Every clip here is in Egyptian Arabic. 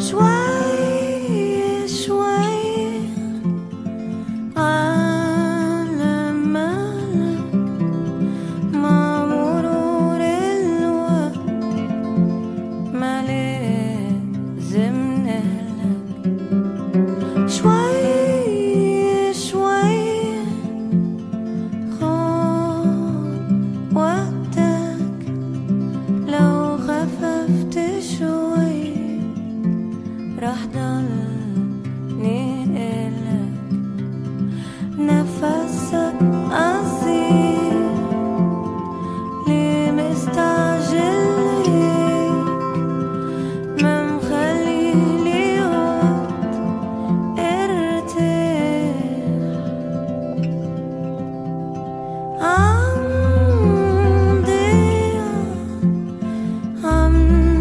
شوي شوي على مالك مع مرور الوقت ما لازم نهلك شوي شوي خد وقتك لو خففت شوي راح ضلني إلك نفسك قصير ليه مستعجل هيك ما مخليلي وقت ارتاح عم ضيع عم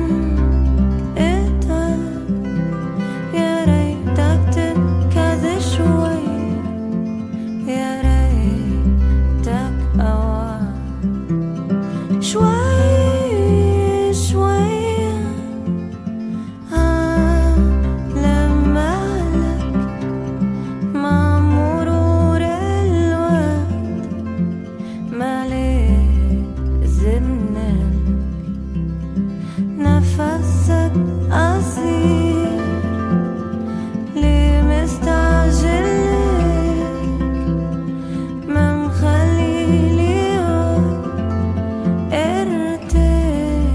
اتعب يا ريتك تنكذ شوي يا ريتك أوعى شوي شوي على مالك مع مرور الوقت ما لازم نهلك نفسك قصير ليه مستعجل هيك ما مخليلي وقت ارتاح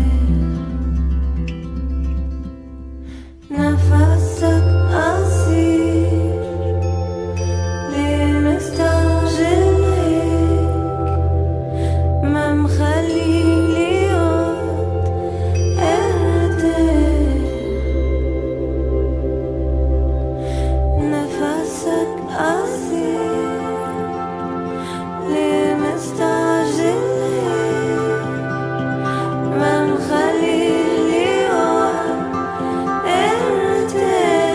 نفسك قصير ليه مستعجل هيك ما مخليلي وقت ارتاح نفسك قصير ليه مستعجل هيك ما مخليلي وقت ارتاح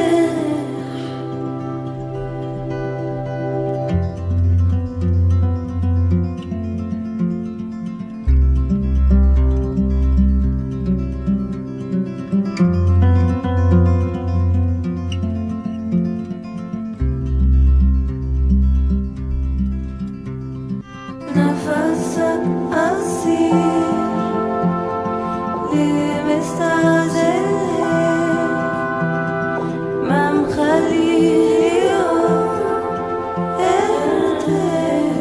نفسك قصير ليه مستعجل هيك ما مخليلي وقت ارتاح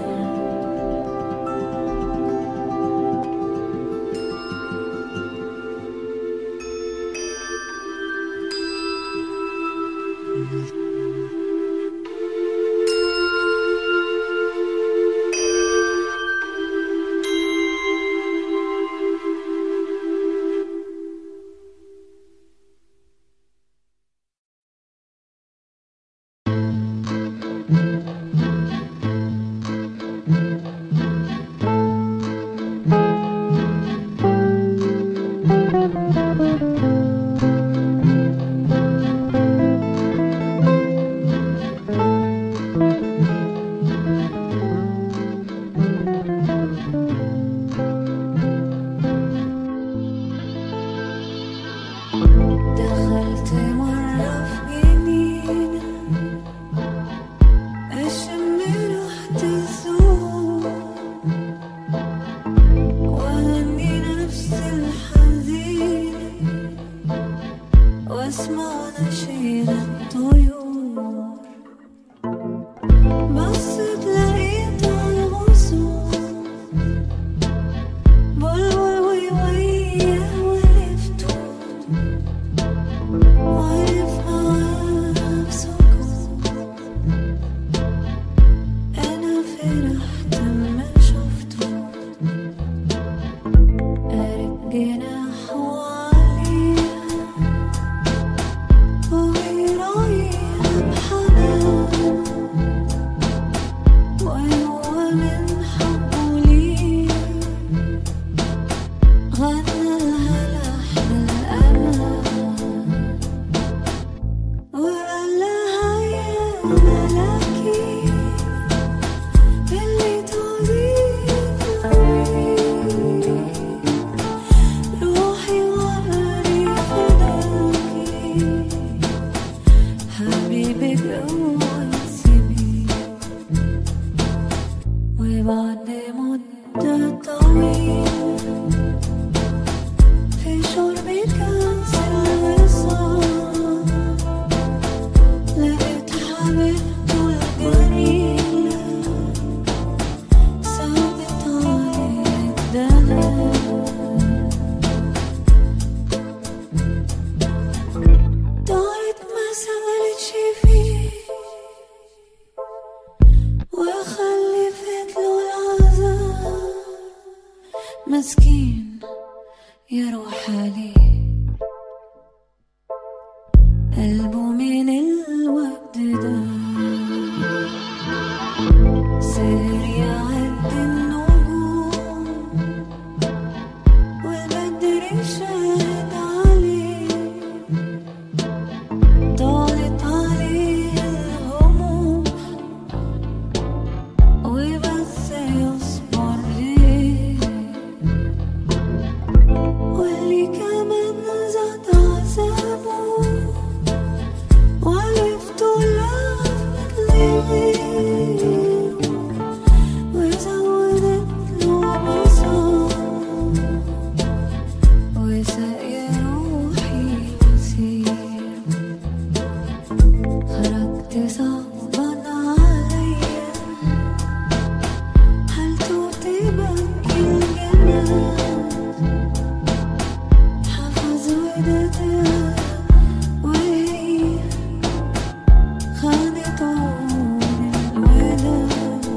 دخلت مرة في يمينك أشم ريحة الزهور وأغني نفس الحزين وأسمع نشيد الطيور بس تلاقيت الغصون بلبل ويويه والفتون واقف معاه بسكوت أنا فرحت ما شفته قارب جناحه عليها وبيرايح يروح عليه قلبه من الوقت ده سهر يعد النجوم والبدر شاد عليه طالت عليه الهموم وبس يصبر ليه واللي كمان زاد عذابه وعرفته لفت ليه وزودت له بصار وسقي روحي يسير خرجت صعبا عليا حالته تبكي الجنان حفظ ودادها وهي خانته من الوداد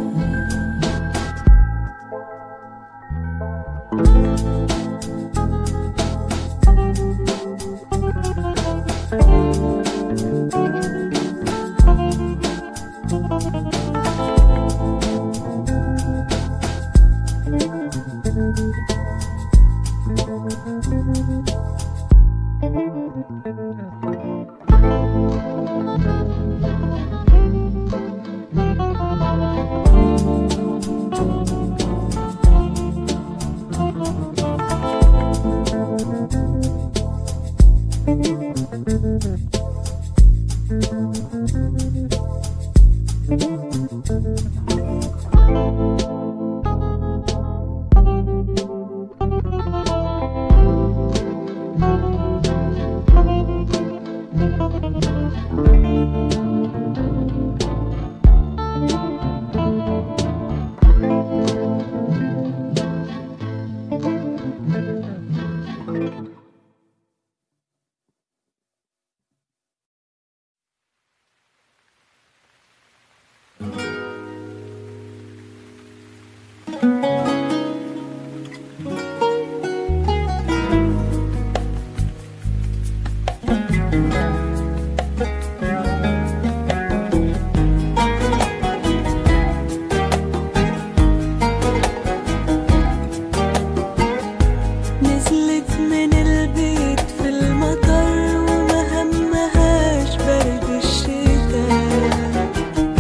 نزلت من البيت في المطر وما همهاش برد الشتاء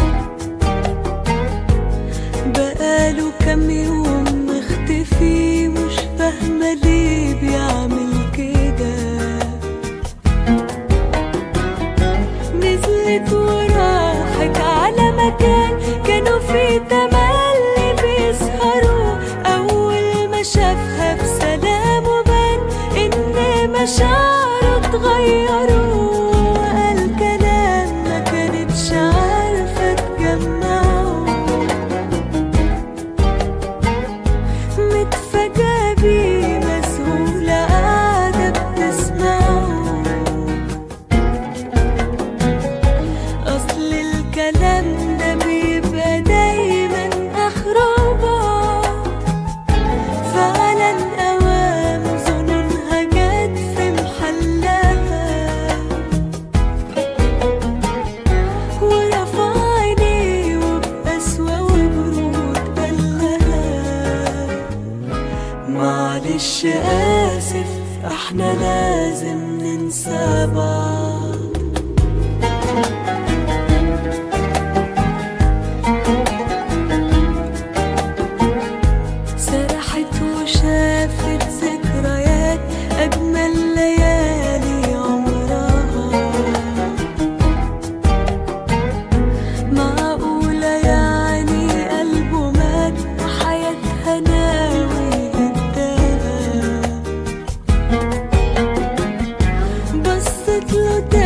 بقاله كام يوم مختفي مش فاهمة ليه بيعمل كده نزلت وراحت على مكان كانوا فيه تملي بيسهروا أول ما شافها بسلامه بان إن مشاعره اتغيروا وقال كلام ما كانتش عارفة تجمعه متفاجئة بيه مسهولة قاعدة بتسمعه أصل الكلام ده بيبقى دايما آخره بعد فعلا أوام ظنونها جت في محلها ورفع عينيه وبقسوة وبرود قالها معلش آسف احنا لازم ننسى بعض سرحت وشافت ذكريات أجمل ليالي عمرها معقولة يعني قلبه مات وحياتها ناوي هداها بصت له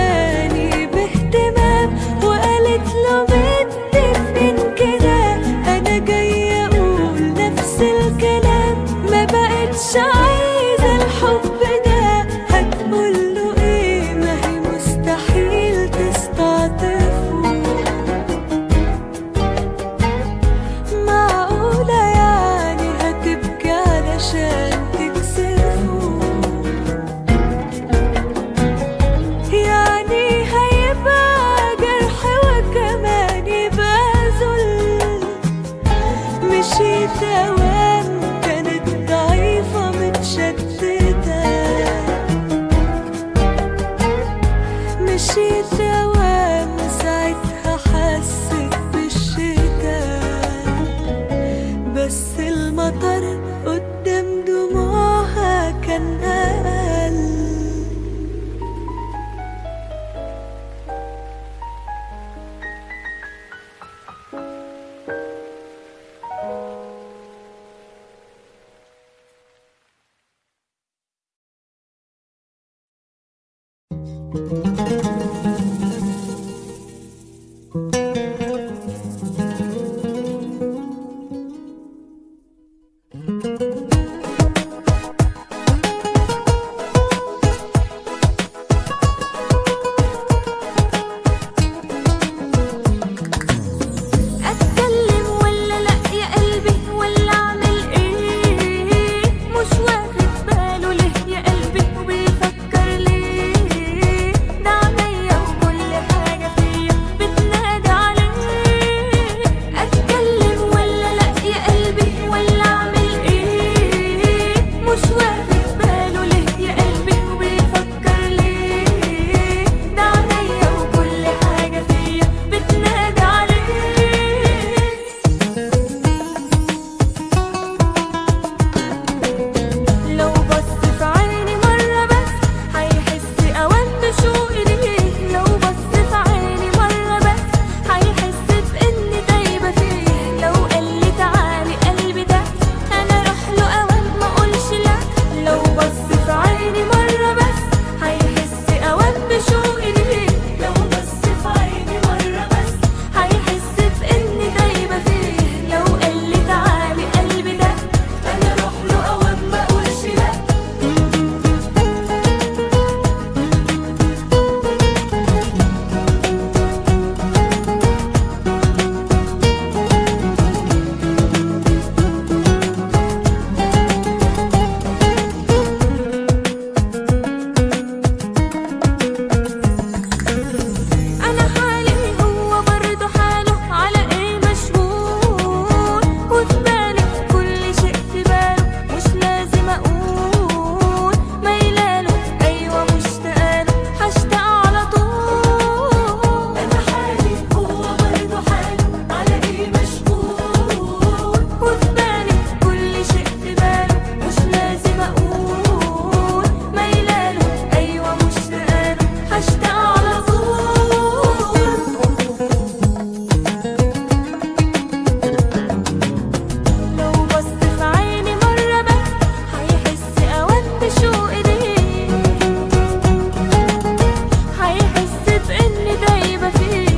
اتكلم ولا لا يا قلبي ولا اعمل ايه مش واخد باله ليه يا قلبي وبيفكر ليه ده عينيا وكل حاجه فيا بتنادي عليه اتكلم ولا لا يا قلبي ولا اعمل ايه مش واخد باله ليه يا قلبي وبيفكر ليه ده عينيا وكل حاجه فيا بتنادي عليه لو بص في عيني مرة بس هيحس أوان بشوقي ليه لو بص في عيني مرة بس هيحس بإني دايبة فيه لو قالي تعالي قلبي ده أنا أروح له أوان ما أقولش لا لو بص في عيني مرة بس هيحس أوان بشوقي ليه لو بص في عيني مرة بس هيحس بإني دايبة فيه لو قالي تعالي قلبي ده أنا أروح له أوان ما أقولش لا أنا حالي هو برضه حاله على إيه مشغول وفي بالي كل شيء في باله مش لازم أقول ميلاله أيوة مشتاقاله هشتاق على طول أنا حالي هو برضه حاله على إيه مشغول وفي بالي كل شيء في باله مش لازم أقول ميلاله أيوة مشتاقاله هشتاق على طول لو بص في عيني مرة بس هيحس أوان بشوقي ليه هيحس بإني دايبة فيه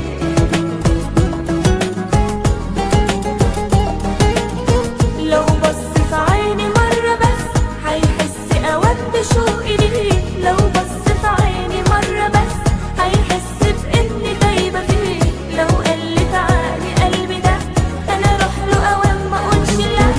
لو بص في عيني مرة بس هيحس أوان بشوقي ليه لو بص في عيني مرة بس هيحس بإني دايبة فيه لو قالي تعالي قلبي ده أنا أروح له أوان ما أقولش لا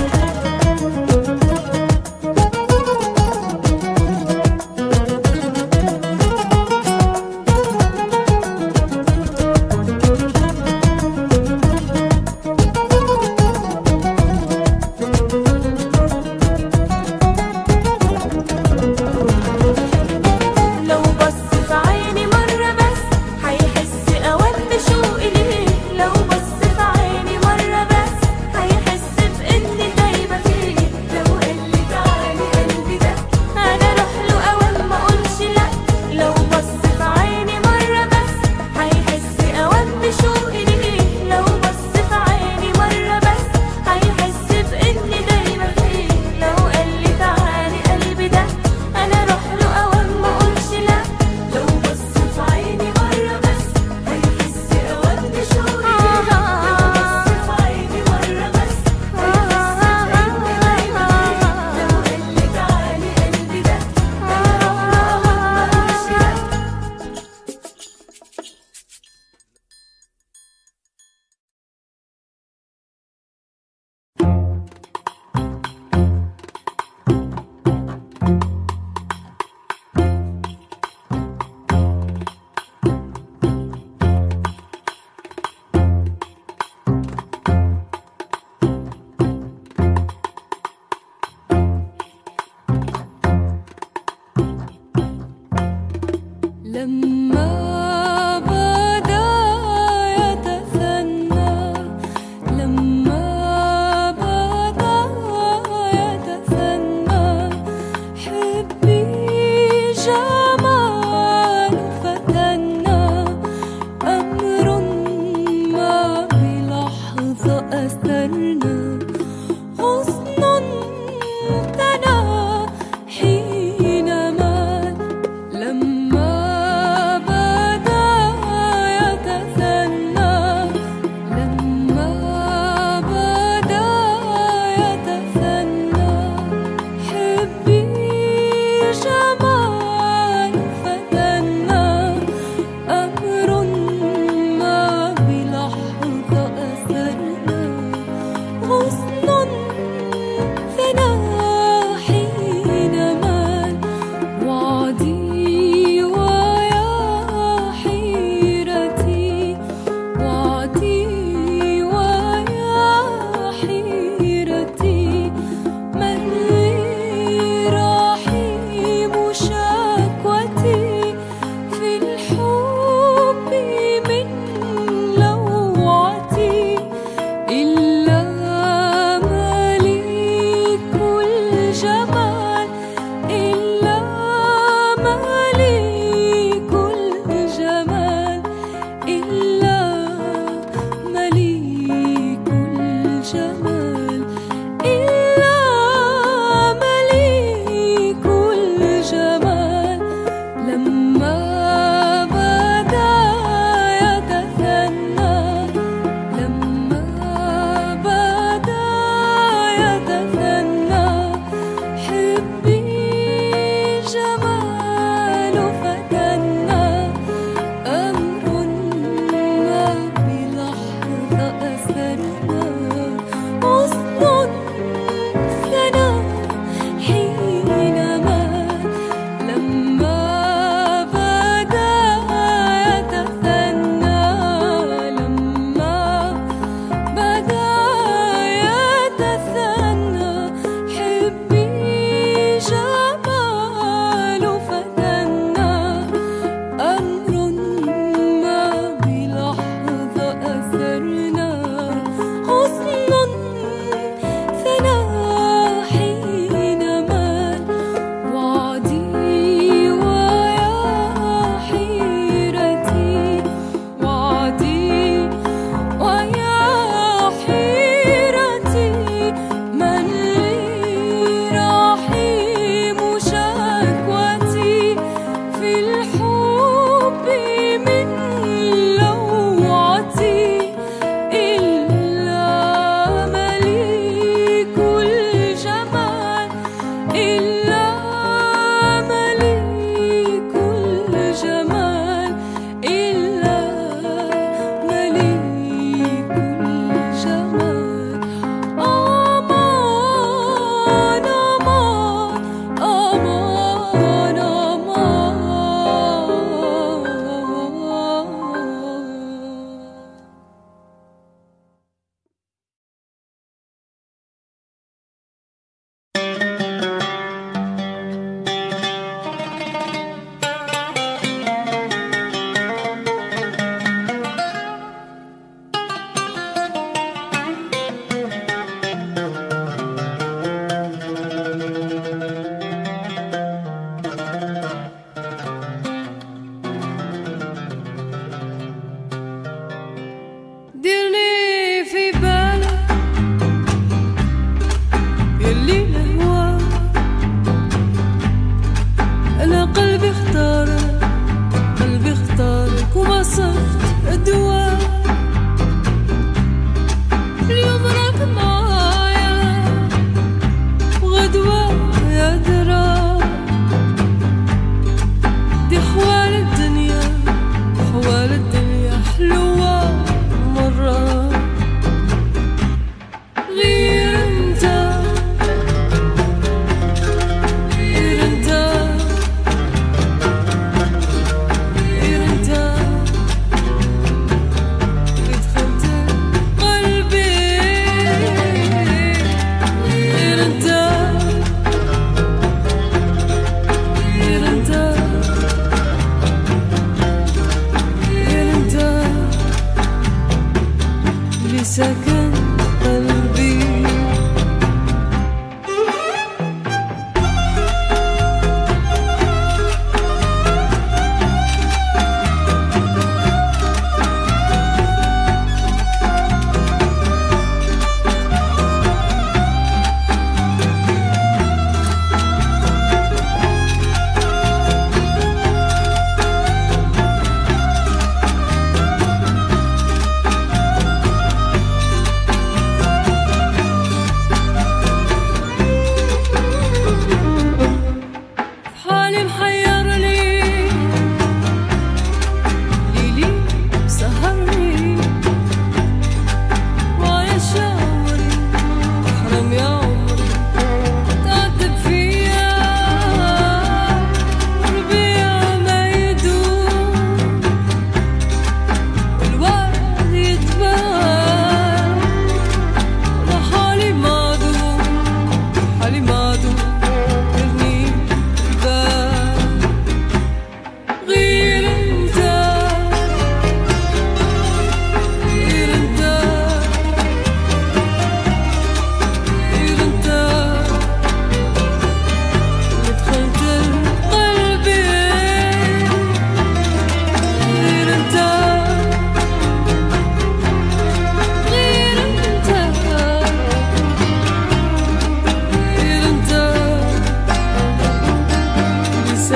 لو بص في عيني مرة بس هيحس أوان بشوقي ليه لو بص في عيني مرة بس هيحس بإني دايبة فيه لو قالي تعالي قلبي ده أنا أروح له أوان ما أقولش لا لو بص في عيني مرة بس هيحس أوان بشوقي ليه لو بص في عيني مرة بس هيحس بإني دايبة فيه لو قالي تعالي قلبي ده أنا أروح له أوان ما أقولش لا لو بص في عيني مرة بس هيحس أوان بشوقي ليه لو بص في عيني مرة بس هيحس بإني دايبة فيه لو قالي تعالي قلبي ده أنا أروح له أوان ما أقولش لا لما بدا يتثنى لما بدا يتثنى حبي جمال فتنا أمر ما بلحظة أثرنا غصن تنا حينما لما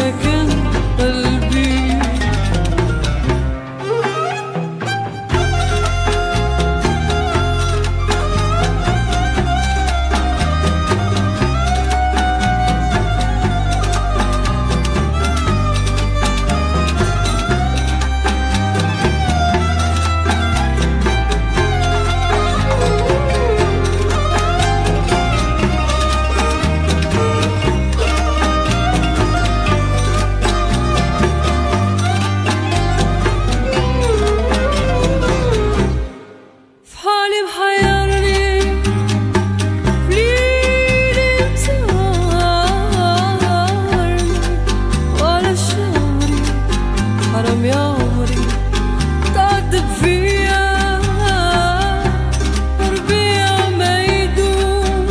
سكن قلبي في حالي محيرني فليلي مسهرني ولا شعري حرام يا عمري تعذب فيا ربيع ما يدوم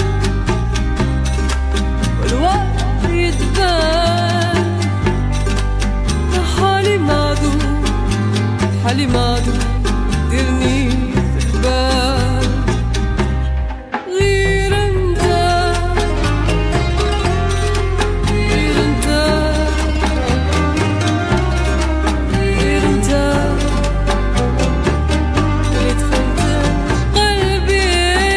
والوقت يتبان يا حالي معدوم حالي معدوم ديرني في البال غير انت غير انت غير انت اللي دخلت قلبي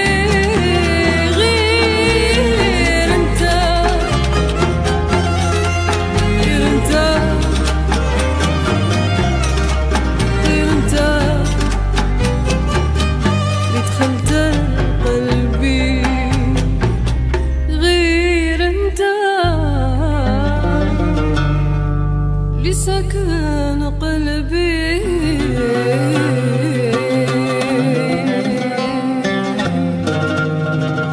غير انت غير انت غير انت اللي دخلت قلبي غير انت اللي سكن قلبي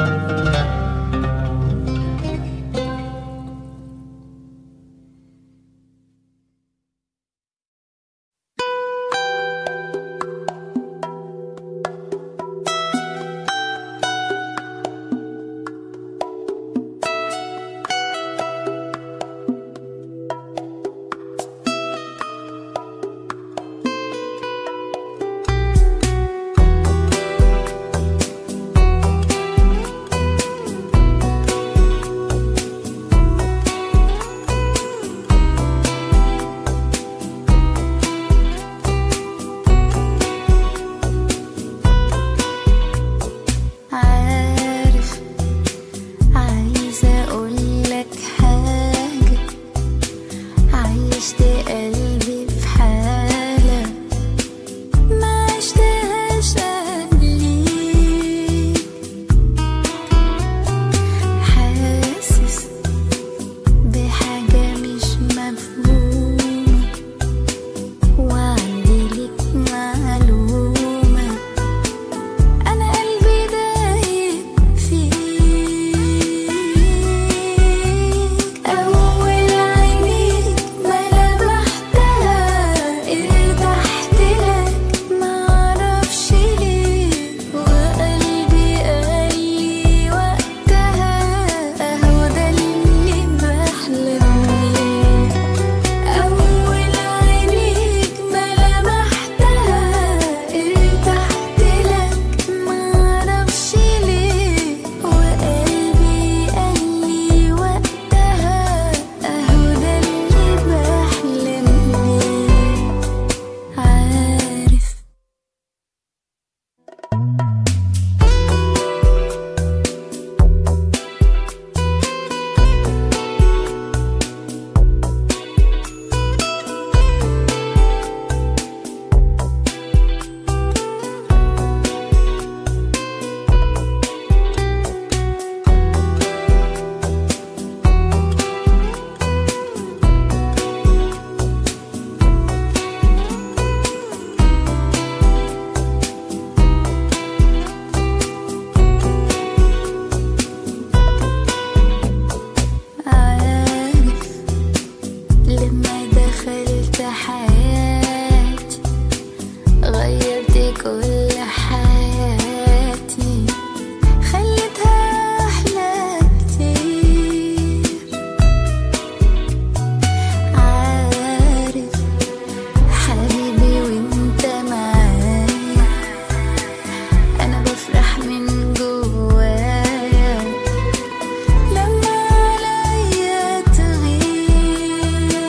عارف عايزة أقولك حاجة عيشت قلبي في حالة ما عشتهاش قبليك حاسس بحاجة مش مفهومة وعندي ليك معلومة أنا قلبي دايب فيك أول عينيك ما لمحتها ارتحت لك معرفش ليه وقلبي قالي وقتها أهو ده اللي بحلم بيه أول عينيك ما لمحتها ارتحت لك معرفش ليه وقلبي قالي وقتها أهو ده اللي بحلم بيه عارف عارف لما دخلت حياتي غيرت كل حياتي خليتها أحلى كتير عارف حبيبي وانت معايا أنا بفرح من جوايا لما عليا تغير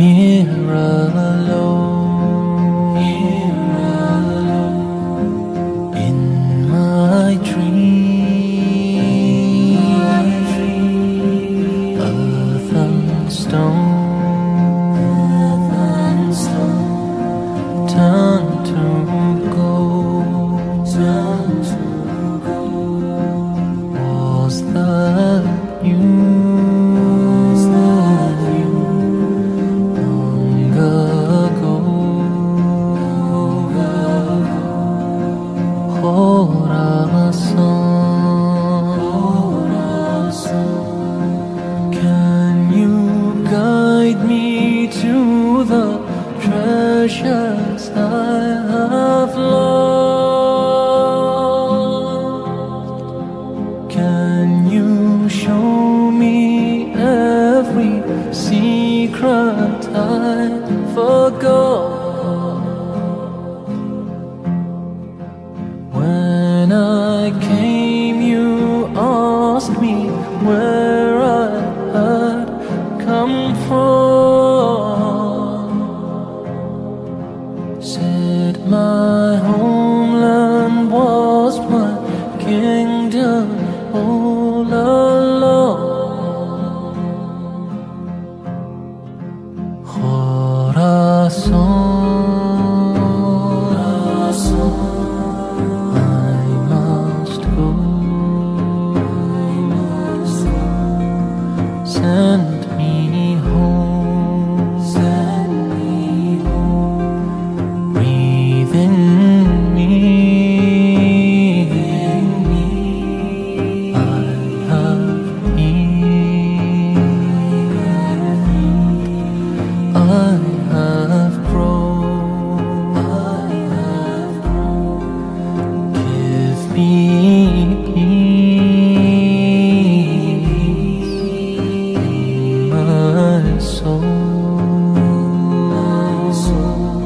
Here alone, here alone, in my dream, earth and stone, turn to gold, turn to gold. Was that you? Was that you? Long ago, corazón, can you guide me to the treasures I have lost? Can you show me every secret I forgot? When I came, you asked me where I had come from. Said my homeland was my kingdom all along. Corazón, I must go. I must go. Send me home. Send me home. Breathe in me. I have need. I have grown. I have grown. Give me peace in my soul. My soul.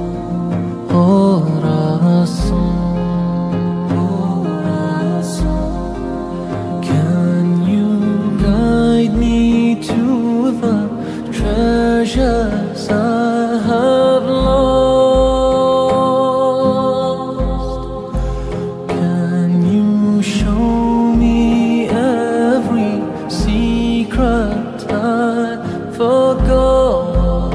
Corazón. Can you guide me to the treasures I have lost? Can you show me every secret I forgot?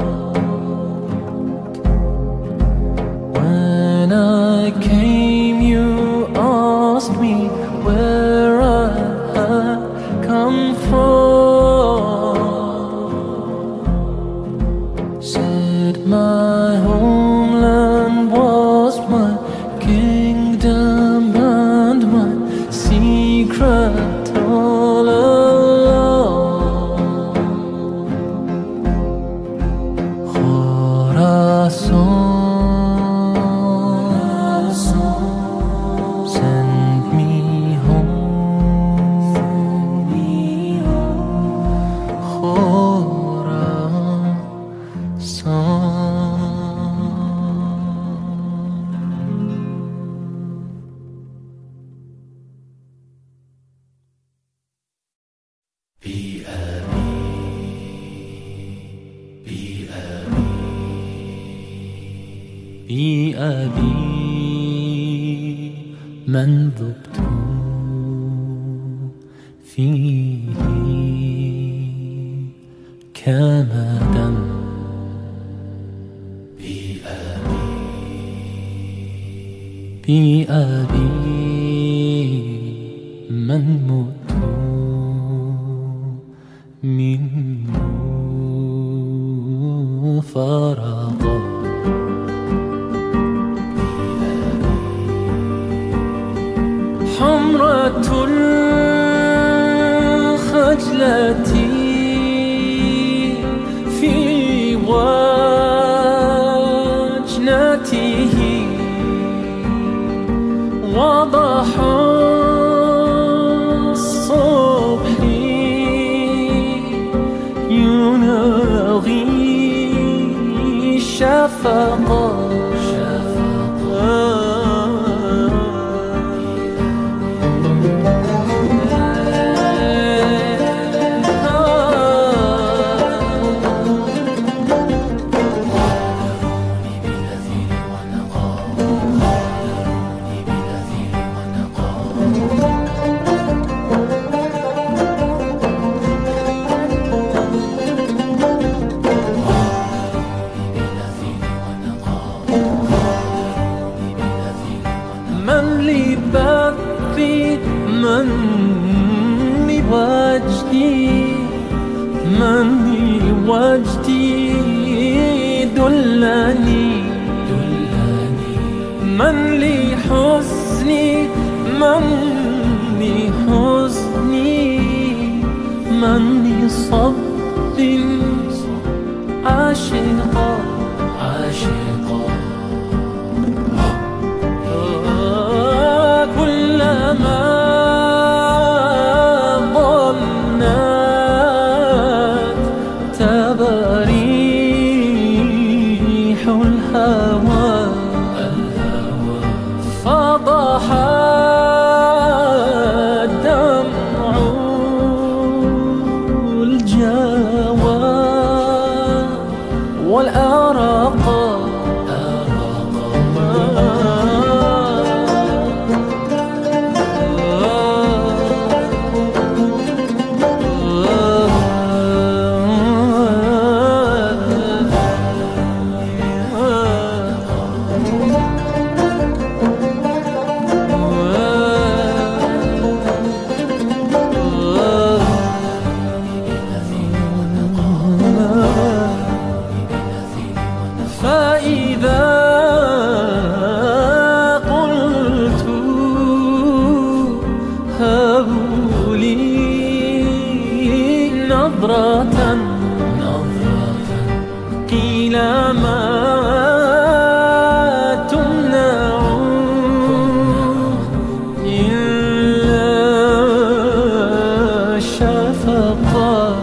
When I came, you asked me where I had come from. Said my homeland was my kingdom and my secret all along. Corazón, send me home. Send me Corazón. بأبي من ذقت فيه كما دم بأبي من مت منه فرغا حمرة الخجلة في وجنته وضح الصبح يناغي شفقا شفقا مجدي دلني من لي حزني من لي حزني من لي صب عاشقا عاشقا كلما ضنت تبريح الهوى فضح الدمع الجوى والأرق فإذا قلت هبوا لي نظرة قيل ما تمنع إلا شفقة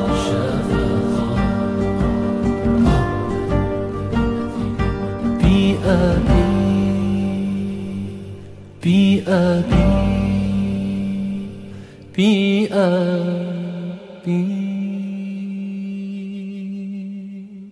بأبي بأبي بأبي